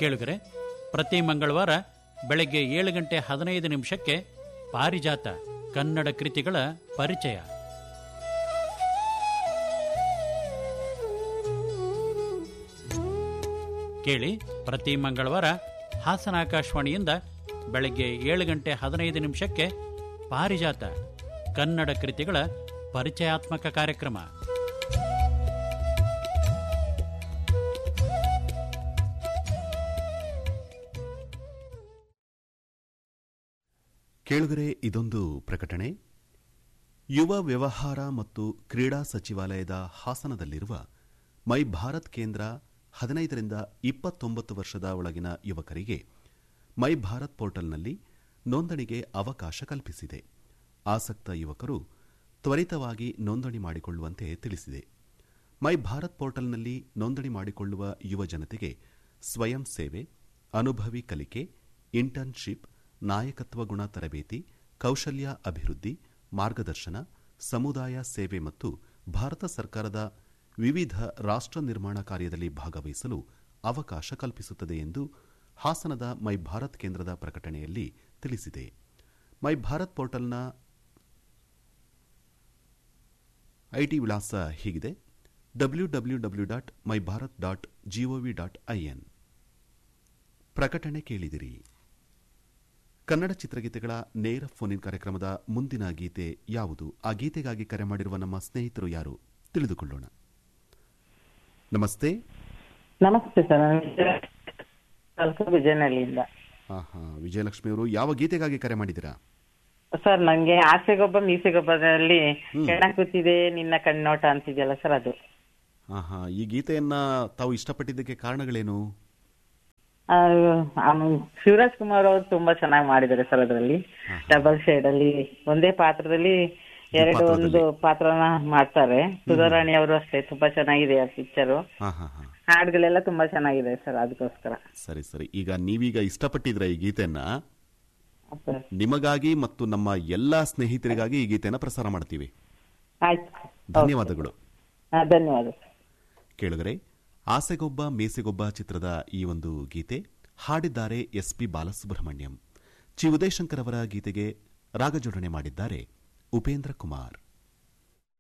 ಕೇಳುಗರೆ ಪ್ರತಿ ಮಂಗಳವಾರ ಬೆಳಗ್ಗೆ ಏಳು ಗಂಟೆ ಹದಿನೈದು ನಿಮಿಷಕ್ಕೆ ಪಾರಿಜಾತ ಕನ್ನಡ ಕೃತಿಗಳ ಪರಿಚಯ ಕೇಳಿ ಪ್ರತಿ ಮಂಗಳವಾರ ಹಾಸನ ಆಕಾಶವಾಣಿಯಿಂದ ಬೆಳಗ್ಗೆ ಏಳು ಗಂಟೆ ಹದಿನೈದು ನಿಮಿಷಕ್ಕೆ ಪಾರಿಜಾತ ಕನ್ನಡ ಕೃತಿಗಳ ಪರಿಚಯಾತ್ಮಕ ಕಾರ್ಯಕ್ರಮ ಕೇಳುಗರೆ ಇದೊಂದು ಪ್ರಕಟಣೆ ಯುವ ವ್ಯವಹಾರ ಮತ್ತು ಕ್ರೀಡಾ ಸಚಿವಾಲಯದ ಹಾಸನದಲ್ಲಿರುವ ಮೈ ಭಾರತ್ ಕೇಂದ್ರ ಹದಿನೈದರಿಂದ ಇಪ್ಪತ್ತೊಂಬತ್ತು ವರ್ಷದ ಒಳಗಿನ ಯುವಕರಿಗೆ ಮೈ ಭಾರತ್ ಪೋರ್ಟಲ್ನಲ್ಲಿ ನೋಂದಣಿಗೆ ಅವಕಾಶ ಕಲ್ಪಿಸಿದೆ ಆಸಕ್ತ ಯುವಕರು ತ್ವರಿತವಾಗಿ ನೋಂದಣಿ ಮಾಡಿಕೊಳ್ಳುವಂತೆ ತಿಳಿಸಿದೆ ಮೈ ಭಾರತ್ ಪೋರ್ಟಲ್ನಲ್ಲಿ ನೋಂದಣಿ ಮಾಡಿಕೊಳ್ಳುವ ಯುವ ಜನತೆಗೆ ಸ್ವಯಂ ಸೇವೆ ಅನುಭವಿ ಕಲಿಕೆ ಇಂಟರ್ನ್ಶಿಪ್ ನಾಯಕತ್ವ ಗುಣ ತರಬೇತಿ ಕೌಶಲ್ಯ ಅಭಿವೃದ್ಧಿ ಮಾರ್ಗದರ್ಶನ ಸಮುದಾಯ ಸೇವೆ ಮತ್ತು ಭಾರತ ಸರ್ಕಾರದ ವಿವಿಧ ರಾಷ್ಟ್ರ ನಿರ್ಮಾಣ ಕಾರ್ಯದಲ್ಲಿ ಭಾಗವಹಿಸಲು ಅವಕಾಶ ಕಲ್ಪಿಸುತ್ತದೆ ಎಂದು ಹಾಸನದ ಮೈ ಭಾರತ್ ಕೇಂದ್ರದ ಪ್ರಕಟಣೆಯಲ್ಲಿ ತಿಳಿಸಿದೆ ಮೈ ಭಾರತ್ ಪೋರ್ಟಲ್ನ ಐಟಿ ವಿಳಾಸ ಹೀಗಿದೆ W W W dot my Bharat dot G O V dot I N ಪ್ರಕಟಣೆ ಕೇಳಿದಿರಿ ಕನ್ನಡ ಚಿತ್ರಗೀತೆಗಳ ನೇರ ಫೋನ್ ಇನ್ ಕಾರ್ಯಕ್ರಮದ ಮುಂದಿನ ಗೀತೆ ಯಾವುದು ಆ ಗೀತೆಗಾಗಿ ಕರೆ ಮಾಡಿರುವ ನಮ್ಮ ಸ್ನೇಹಿತರು ಯಾರು ತಿಳಿದುಕೊಳ್ಳೋಣ ನಮಸ್ತೆ ನಮಸ್ತೆ ಸರ್ ನಾನು ತಾಲೂಕು ವಿಜಯನಹಳ್ಳಿಯಿಂದ ಹಾ ಹಾ ವಿಜಯಲಕ್ಷ್ಮಿ ಅವರು ಯಾವ ಗೀತೆಗಾಗಿ ಕರೆ ಮಾಡಿದ್ದೀರಾ ಸರ್ ನಂಗೆ ಆಸೆಗೊಬ್ಬ ಮೀಸೆಗೊಬ್ಬದಲ್ಲಿ ಕೆಣ ಕೂತಿದೆ ನಿನ್ನ ಕಣ್ಣೋಟ ಅಂತಿದೆಯಲ್ಲ ಸರ್ ಅದು ಹಾ ಹಾ ಈ ಗೀತೆಯನ್ನ ತಾವು ಇಷ್ಟಪಟ್ಟಿದ್ದಕ್ಕೆ ಕಾರಣಗಳೇನು ಆ, ಆಮ್, ಶಿವರಾಜ್ ಕುಮಾರ್ ಅವರು ತುಂಬಾ ಚೆನ್ನಾಗಿ ಮಾಡಿದ್ದಾರೆ ಸರ್ ಅದರಲ್ಲಿ ಡಬಲ್ ಶೇಡ್ ಅಲ್ಲಿ ಒಂದೇ ಪಾತ್ರದಲ್ಲಿ ಎರಡು ಪಾತ್ರದಲ್ಲಿ. ಒಂದು ಪಾತ್ರನ ಮಾಡ್ತಾರೆ ಸುಧಾರಾಣಿ ಅವರು ಅಷ್ಟೇ ತುಂಬಾ ಚೆನ್ನಾಗಿದೆ ಆ ಪಿಕ್ಚರು ಹಾ ಹಾ ಹಾ ಹಾಡುಗಳೆಲ್ಲ ತುಂಬಾ ಚೆನ್ನಾಗಿದೆ ಸರ್ ಅದಕ್ಕೋಸ್ಕರ ಸರಿ ಸರಿ ಈಗ ನೀವೀಗ ಇಷ್ಟಪಟ್ಟಿದ್ರ ಈ ಗೀತೆಯನ್ನ ಸರ್ ನಿಮಗಾಗಿ ಮತ್ತು ನಮ್ಮ ಎಲ್ಲಾ ಸ್ನೇಹಿತರಿಗಾಗಿ ಈ ಗೀತೆಯನ್ನ ಪ್ರಸಾರ ಮಾಡ್ತೀವಿ ಆಯ್ತು ಧನ್ಯವಾದಗಳು ಹಾ, ಧನ್ಯವಾದ ಸರ್ ಕೇಳುಗರೆ ಆಸೆಗೊಬ್ಬ ಮೇಸೆಗೊಬ್ಬ ಚಿತ್ರದ ಈ ಒಂದು ಗೀತೆ ಹಾಡಿದ್ದಾರೆ ಎಸ್ ಪಿ ಬಾಲಸುಬ್ರಹ್ಮಣ್ಯಂ ಚಿ ಉದಯಶಂಕರ್ ಅವರ ಗೀತೆಗೆ ರಾಗಜೋಡಣೆ ಮಾಡಿದ್ದಾರೆ ಉಪೇಂದ್ರ ಕುಮಾರ್